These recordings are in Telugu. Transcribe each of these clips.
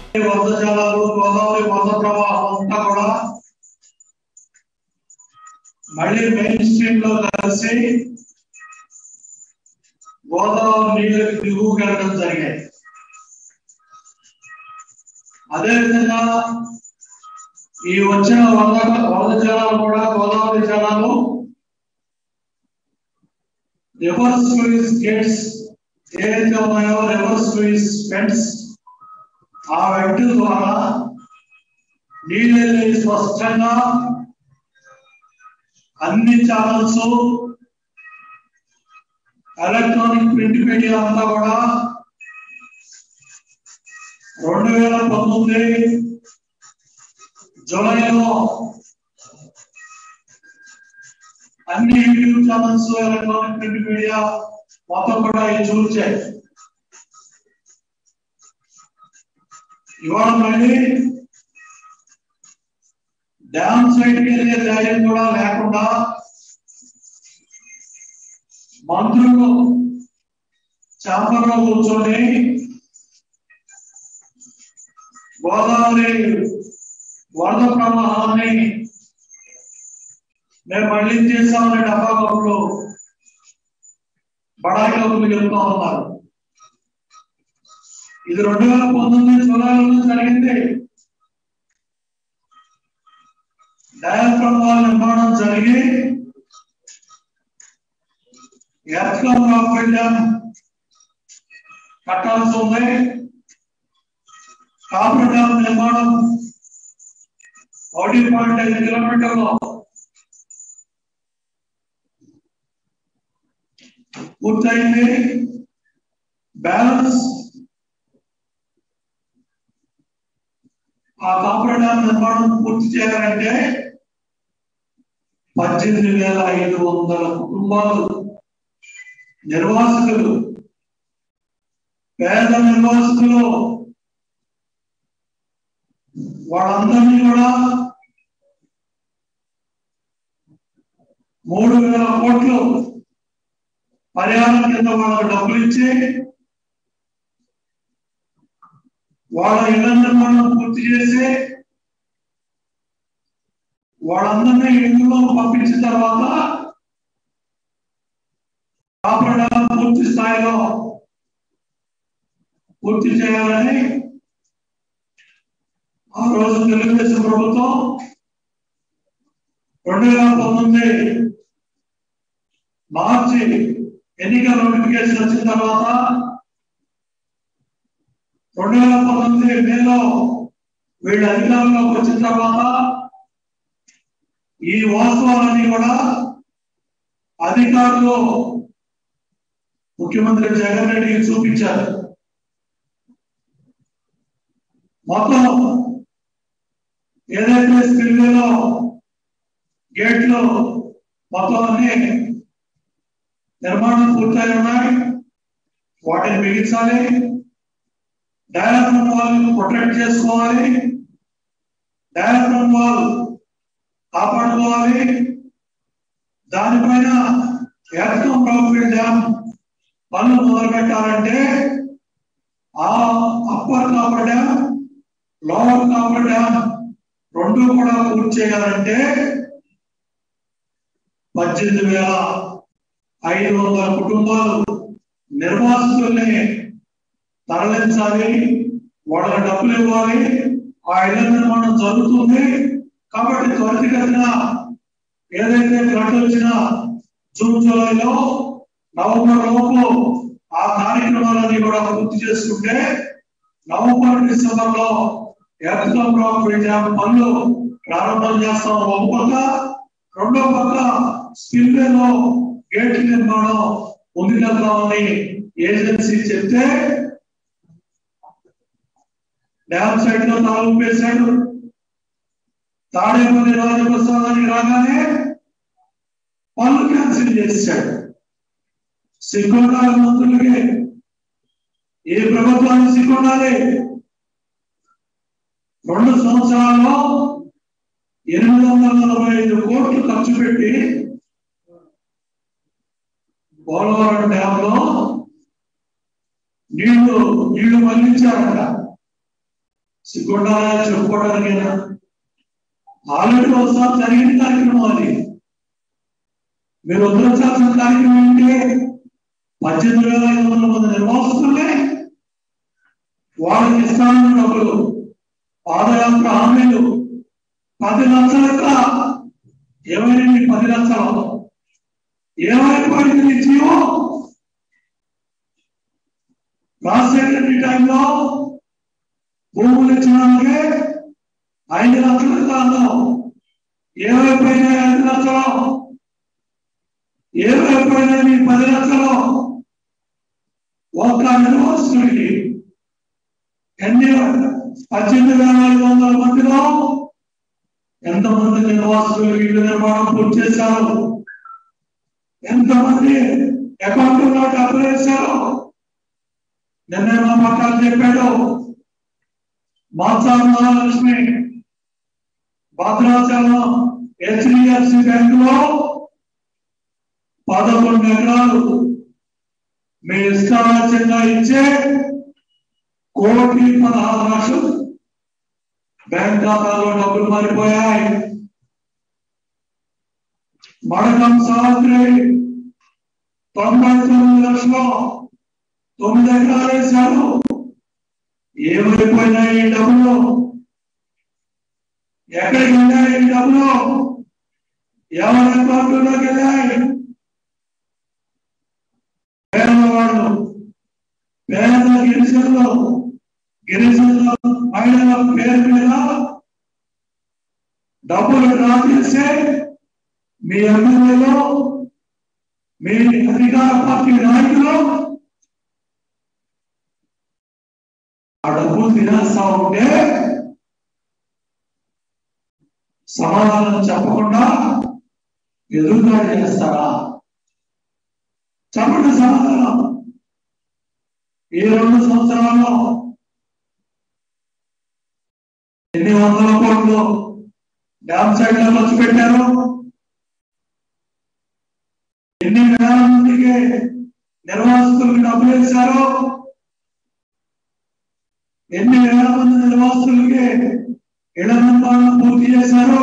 వరద జలాలు గోదావరి వరద ప్రవాహం అంతా కూడా మళ్ళీ మెయిన్ స్ట్రీమ్ లో కలిసి గోదావరి నీళ్ళకి దిగువకి వెళ్ళడం జరిగాయి అదేవిధంగా ఈ వచ్చిన వరద వరద జలాలు కూడా గోదావరి జలాలు రివర్స్ లూయిస్ గేట్స్ ఏదైతే ఉన్నాయో రివర్స్ లూయిస్ ఫెన్స్ ఆ వెంట ద్వారా నీళ్ళని స్పష్టంగా అన్ని ఛానల్స్ ఎలక్ట్రానిక్ ప్రింట్ మీడియా అంతా కూడా రెండు వేల పంతొమ్మిది జూలైలో అన్ని YouTube channels electronic print media మొత్తం కూడా ఇది చూచాయి ఇవాళ మళ్ళీ డ్యామ్ సైడ్కి వెళ్ళే ధైర్యం కూడా లేకుండా మంత్రులు చాంబర్లో కూర్చొని గోదావరి వరద ప్రవాహాన్ని మేము మళ్ళీ చేస్తామనే డబ్బా కప్పులు బడాయి కప్పులు చెప్తా ఉన్నారు ఇది రెండు వేల పంతొమ్మిది జూలైలో జరిగింది డయాఫ్రమ్ వాల్ నిర్మాణం జరిగి ఎర్త్కమ్ రాకెట్ డ్యామ్ కట్టాల్సి ఉంది కాపర్ డ్యామ్ నిర్మాణం ఒకటి పాయింట్ ఐదు కిలోమీటర్లు పూర్తయింది బ్యాలెన్స్ ఆ కాపర్ డ్యామ్ నిర్మాణం పూర్తి చేయాలంటే పద్దెనిమిది వేల ఐదు వందల కుటుంబాలు నిర్వాసితులు పేద నిర్వాసితులు వాళ్ళందరినీ కూడా మూడు వేల కోట్లు పరిహారం కింద వాళ్ళకి డబ్బులు ఇచ్చి వాళ్ళ ఇళ్ల నిర్మాణం పూర్తి చేసి వాళ్ళందరినీ ఇళ్ళలో పంపించిన తర్వాత కాపాడ పూర్తి స్థాయిలో పూర్తి చేయాలని ఆ రోజు తెలుగుదేశం ప్రభుత్వం రెండు వేల పంతొమ్మిది మార్చి ఎన్నికల నోటిఫికేషన్ వచ్చిన తర్వాత రెండు వేల పంతొమ్మిది మేలో వీళ్ళు అధికారంలోకి వచ్చిన తర్వాత ఈ వాస్తవాలన్నీ కూడా అధికారులు ముఖ్యమంత్రి జగన్ రెడ్డికి చూపించారు మొత్తం ఏదైతే స్పిల్వేలో గేట్లు మొత్తం అన్ని నిర్మాణం పూర్తయి ఉన్నాయి వాటిని బిగించాలి డయాఫ్రమ్ వాల్ ప్రొటెక్ట్ చేసుకోవాలి డయాఫ్రమ్ వాల్ కాపాడుకోవాలి దానిపైన ఎర్కం ప్రాఫిట్ డ్యామ్ పనులు మొదలు పెట్టాలంటే ఆ upper coffer dam lower coffer dam రెండు కూడా పూర్తి చేయాలంటే పద్దెనిమిది వేల ఐదు వందల కుటుంబాలు నిర్వాసితుల్ని తరలించాలి వాళ్ళకి డబ్బులు ఇవ్వాలి ఆ ఇళ్ల నిర్మాణం జరుగుతుంది కాబట్టి త్వరితగతిన ఏదైతే ఫ్లడ్ వచ్చినా జూన్ జూలైలో నవంబర్ లోపు ఆ కార్యక్రమాలన్నీ కూడా పూర్తి చేసుకుంటే నవంబర్ డిసెంబర్ లో ఎర్త్ ప్రాపర్టీ డ్యామ్ పనులు ప్రారంభం చేస్తాం ఒక పక్క రెండో పక్క స్పిల్వేలో గేట్ నిర్మాణం ముందుకెళ్తామని ఏజెన్సీ చెప్తే డ్యామ్ సైడ్ లో తాళం వేశాడు తాడేపల్లి రాజప్రసాదానికి రాగానే పనులు క్యాన్సిల్ చేశాడు సిగ్గుండాలి మంత్రులకి ఏ ప్రభుత్వాన్ని సిగ్గుండాలి రెండు సంవత్సరాల్లో ఎనిమిది వందల నలభై ఐదు కోట్లు ఖర్చు పెట్టి పోలవరం డ్యామ్ లో నీళ్లు నీళ్లు మళ్లించారంట సిగ్గుండాలా చెప్పుకోవడానికైనా ఆల్రెడీ ఒకసారి జరిగిన కార్యక్రమం అది మీరు వదిలించాల్సిన కార్యక్రమం ఏంటి పద్దెనిమిది వేల ఐదు వందల మంది నిర్వాసితులే వాళ్ళకి ఇస్తానన్న డబ్బులు పాదయాత్ర హామీలు పది లక్షల ఏమైనా పది లక్షలు ఏమైపోయింది నీ జీవం రాజశేఖర టైంలో భూములు ఇచ్చిన వాళ్ళకి ఐదు లక్షల కాదు ఏమైపోయినాయి ఐదు లక్షలు ఏమైపోయినాయి నీ పది లక్షలు ఒక్క నిర్వాసితుడికి ఎన్ని పద్దెనిమిది వేల ఐదు వందల మందిలో ఎంతమంది నిర్వాసితులు ఇల్లు నిర్మాణం పూర్తి చేశారు ఎంతమంది అకౌంట్లో డబ్బులు వేశారు నిన్న మా పక్కన చెప్పాడు మాసా మహాలక్ష్మి భద్రాచలం హెచ్డిఎఫ్సి బ్యాంకులో పదకొండు ఎకరాలు మీ ఇష్టారాజ్యంగా ఇచ్చే కోటి పదహారు లక్షలు బ్యాంక్ ఖాతాలో డబ్బులు మారిపోయాయి మడకం సావిత్రి తొంభై తొమ్మిది లక్షలు తొమ్మిది ఎకరాలు వేశారు ఏమైపోయినాయి ఈ డబ్బులు ఎక్కడికి వెళ్ళాయి ఈ డబ్బులు ఎవరి అకౌంట్లోకి వెళ్ళాయి పేదవాళ్ళు పేద గిరిజనులు గిరిజనుల మహిళల పేరు మీద డబ్బులు డ్రా చేస్తే మీ ఎమ్మెల్యేలు మీ అధికార పార్టీ నాయకులు ఆ డబ్బులు తినేస్తా ఉంటే సమాధానం చెప్పకుండా ఎదురుదాడి చేస్తారా చెప్పండి సమాధానం ఈ రెండు సంవత్సరాల్లో ఎన్ని వందల కోట్లు డ్యామ్ సైడ్ లో ఖర్చు పెట్టారు ఎన్ని వేల మందికి నిర్వాసితులకు డబ్బులు వేశారు ఎన్ని వేల మంది నిర్వాసితులకి ఇళ్ల నిర్మాణం పూర్తి చేశారు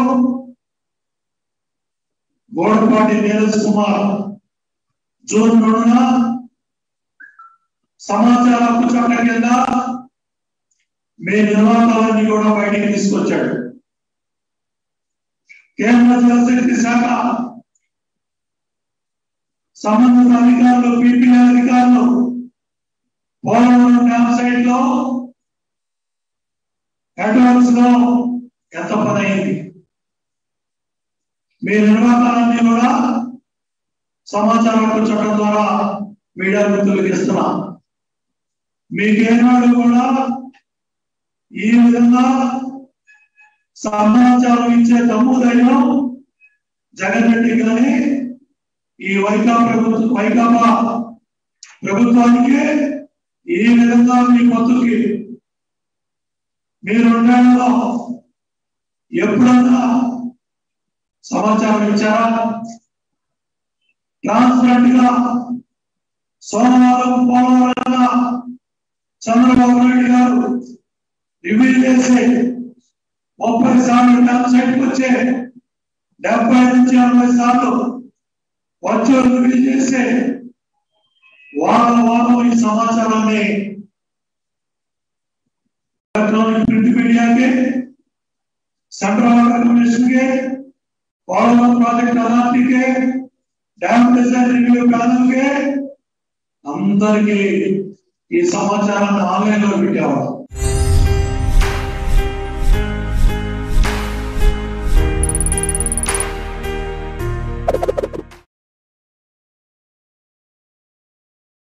గోడపాటి నీరజ్ కుమార్ జూన్ రెండున సమాచార హక్కు చట్టం కింద మీ నిర్మాణాలన్నీ కూడా బయటికి తీసుకొచ్చాడు కేంద్ర జలశక్తి శాఖ సంబంధిత అధికారులు పీపీఏ అధికారులు పోలవరం డ్యామ్ సైడ్ లో అడ్వాన్స్ లో ఎంత పని అయింది మీ నిర్వాహకాలన్నీ కూడా సమాచార హక్కు చట్టం ద్వారా మీడియా మిత్రులకు ఇస్తున్నా మీకేనాడు కూడా ఈ విధంగా సమాచారం ఇచ్చే దమ్ము ధైర్యం జగన్ రెడ్డి కానీ ఈ వైకాపా ప్రభుత్వం వైకాపా ప్రభుత్వానికి ఈ విధంగా మీ పొత్తుకి మీరు రెండేళ్లలో ఎప్పుడన్నా సమాచారం ఇచ్చారా ట్రాన్స్పరెంట్ గా సోమవారం పోలవరంగా చంద్రబాబు నాయుడు గారు రివ్యూ చేసి ముప్పై సార్లు డ్యామ్ సైట్కి వచ్చే డెబ్బై నుంచి ఎనభై సార్లు వచ్చి రివ్యూ చేసి వారం వారం ఈ సమాచారాన్ని ఎలక్ట్రానిక్ ప్రింట్ మీడియాకి సెంట్రల్ వాటర్ కమిషన్ కి పోలవరం ప్రాజెక్ట్ అథారిటీకి డ్యామ్ డిజైన్ రివ్యూ ప్యానల్ కి అందరికీ ఈ సమాచారాన్ని ఆన్లైన్ లో పెట్టేవాడు